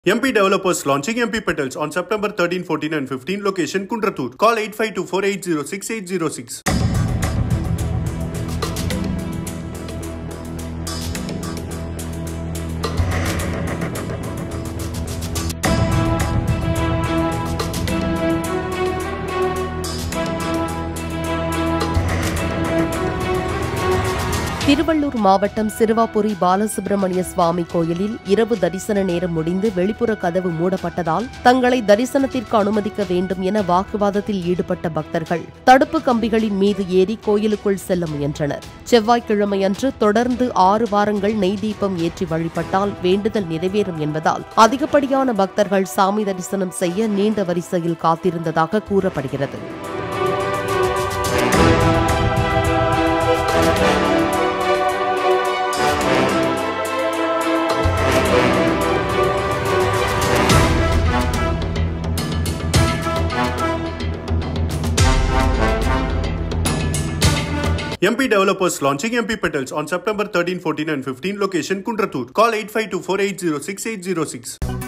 MP developers launching MP Petals on September 13, 14 and 15 location Kundratur. Call 8524806806. Tiruvallur மாவட்டம் சிறுவாபுரி பாலசுப்பிரமணிய சுவாமி கோயிலில் இரவு தரிசன நேரம் முடிந்து வெளிப்புற கதவு மூடப்பட்டதால் தங்களை தரிசனத்திற்கு அனுமதிக்க வேண்டும் என வாக்குவாதத்தில் ஈடுபட்ட பக்தர்கள் தடுப்பு கம்பிகளின் மீது ஏறி கோயிலுக்குள் செல்ல முயன்றனர் செவ்வாய்க்கிழமையன்று தொடர்ந்து ஆறு வாரங்கள் நெய் தீபம் ஏற்றி வழிபட்டால் வேண்டுதல் நிறைவேறும் என்பதால் அதிகப்படியான பக்தர்கள் சாமி தரிசனம் செய்ய நீண்ட வரிசையில் காத்திருந்ததாக கூறப்படுகிறது MP developers launching MP Petals on September 13, 14 and 15 location Kundratur. Call 8524806806.